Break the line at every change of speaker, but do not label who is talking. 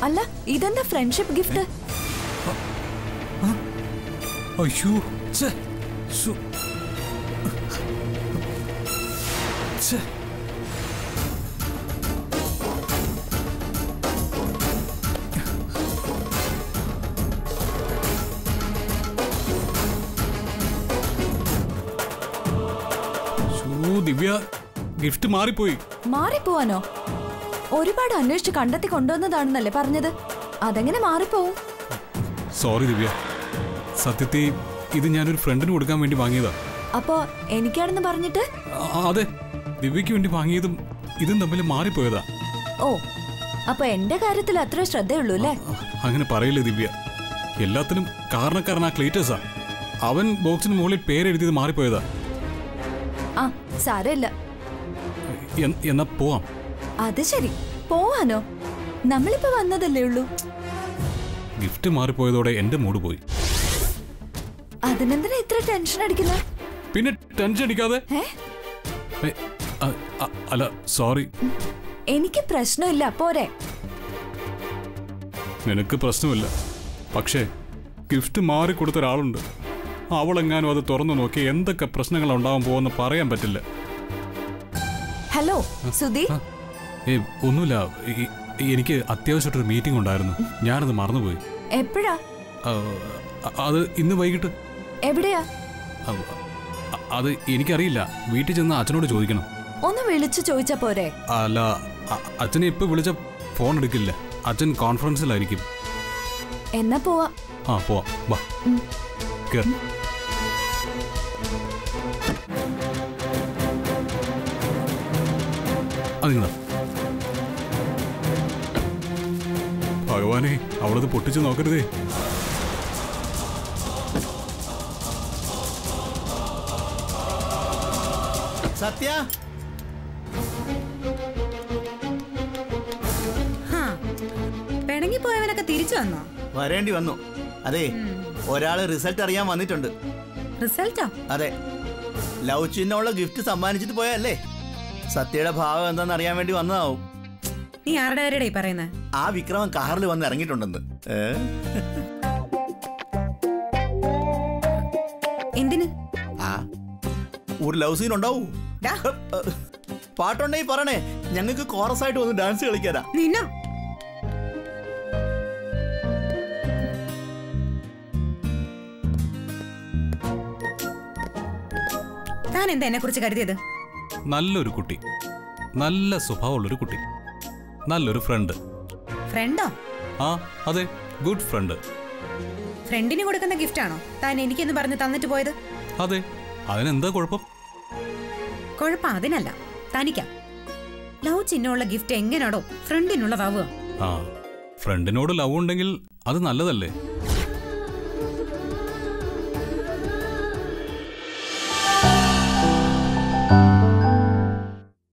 അല്ല ഇതെന്താ friendship gift
അയ്യോ ഛെ, ശ്ശോ. ഛെ. ശ്ശോ, ദിവ്യ ഗിഫ്റ്റ് മാറിപ്പോയി
മാറിപ്പോവാനോ ഒരുപാട് അന്വേഷിച്ച് കണ്ടെത്തി കൊണ്ടുവന്നതാണെന്നല്ലേ പറഞ്ഞത് അതെങ്ങനെ മാറിപ്പോവും
സോറി ദിവ്യ സത്യത്തിൽ ഇത് ഞാനൊരു ഫ്രണ്ടിന് കൊടുക്കാൻ വേണ്ടി വാങ്ങിയതാ
അപ്പോ എനിക്കാണെന്ന് പറഞ്ഞിട്ട്
ആ, അതെ ദിവ്യക്ക് വേണ്ടി വാങ്ങിയതും ഇതും തമ്മിൽ മാറിപ്പോയതാ
ഓ അപ്പൊ എന്റെ കാര്യത്തിൽ അത്ര ശ്രദ്ധയുള്ളൂ അല്ലേ
അങ്ങനെ പറയില്ലേ ദിവ്യ എല്ലാത്തിനും കാരണക്കാരൻ ആ ക്ലീറ്റസാ അവൻ ബോക്സിന് മുകളിൽ പേരെഴുതിയത് മാറിപ്പോയതാ
ആ സാരമില്ല
എൻ- എന്നാ പോവാം
അത് ശരി പോവാനോ നമ്മളിപ്പോ വന്നതല്ലേ ഉള്ളൂ
ഗിഫ്റ്റ് മാറിപ്പോയതോടെ എന്റെ മൂഡ് പോയി
അതിനെന്തിനാ ഇത്ര ടെൻഷൻ അടിക്കുന്നത്
പിന്നെ ടെൻഷൻ അടിക്കാതെ
ഏ
ഏ, അ- അ- അല്ല സോറി
എനിക്ക് പ്രശ്നമില്ല പോരെ
നിനക്ക് പ്രശ്നമില്ല പക്ഷേ ഗിഫ്റ്റ് മാറിക്കൊടുത്ത ഒരാളുണ്ട് അവളെങ്ങാനും അത് തുറന്നു നോക്കി എന്തൊക്കെ പ്രശ്നങ്ങൾ ഉണ്ടാവാൻ പോകുമെന്ന് പറയാൻ പറ്റില്ല
ഹലോ സുധി
ആ, ഏ ഒന്നുമില്ല ഈ- എനിക്ക് അത്യാവശ്യമായിട്ടൊരു മീറ്റിംഗ് ഉണ്ടായിരുന്നു ഞാനത് മറന്നുപോയി
എപ്പോഴാ
ആ, അ- അത് ഇന്ന് വൈകിട്ട്
എവിടെയാ
ആ, അ- അത് എനിക്കറിയില്ല വീട്ടിൽ ചെന്ന് അച്ഛനോട് ചോദിക്കണം
ഒന്ന് വിളിച്ചു ചോദിച്ചാ പോരെ
അല്ല അ- അച്ഛനെ ഇപ്പൊ വിളിച്ച ഫോൺ എടുക്കില്ല അച്ഛൻ കോൺഫറൻസിലായിരിക്കും
എന്നാ പോവാ
ആ പോവാം വാ കേർ അതിങ്ങളാ ഭഗവാനെ അവളത് പൊട്ടിച്ചു നോക്കരുതേ
സത്യ
ഹാ. പിണങ്ങിപ്പോയവനൊക്കെ തിരിച്ചു വന്നോ
വരേണ്ടി വന്നു അതെ ഒരാള് റിസൾട്ട് അറിയാൻ വന്നിട്ടുണ്ട്
റിസൾട്ടോ
അതെ ലവ് ചിഹ്നമുള്ള ഗിഫ്റ്റ് സമ്മാനിച്ചിട്ട് പോയല്ലേ സത്യയുടെ ഭാവം എന്താണെന്ന് അറിയാൻ വേണ്ടി വന്നതാവും
നീ ആരുടെ പേരുടെ ഈ പറയുന്നത്
ആ വിക്രമൻ കാറിൽ വന്ന് ഇറങ്ങിയിട്ടുണ്ടെന്ന് ഏ?
എന്തിന്
ആ ഒരു ലവ് സീൻ ഉണ്ടാവൂ
ഡാ.
പാട്ടുണ്ടെങ്കിൽ പറയണേ ഞങ്ങൾക്ക് കോറസ് ആയിട്ട് വന്ന് ഡാൻസ് കളിക്കാനാ
നിന്നും താൻ എന്താ എന്നെ കുറിച്ച് കരുതിയത്
നല്ലൊരു കുട്ടി നല്ല സ്വഭാവമുള്ളൊരു കുട്ടി നല്ലൊരു ഫ്രണ്ട്
ഫ്രണ്ടോ
ആ അതെ ഗുഡ് ഫ്രണ്ട്
ഫ്രണ്ടിന് കൊടുക്കുന്ന ഗിഫ്റ്റ് ആണോ താൻ എനിക്കെന്ന് പറഞ്ഞ് തന്നിട്ട് പോയത്
അതെ അതിനെന്താ കുഴപ്പം
കുഴപ്പം അതിനല്ല തനിക്കാ ലവ് ചിഹ്നമുള്ള ഗിഫ്റ്റ് എങ്ങനെയാണോ ഫ്രണ്ടിനുള്ളതാവുക
ആ ഫ്രണ്ടിനോട് ലവ് ഉണ്ടെങ്കിൽ അത് നല്ലതല്ലേ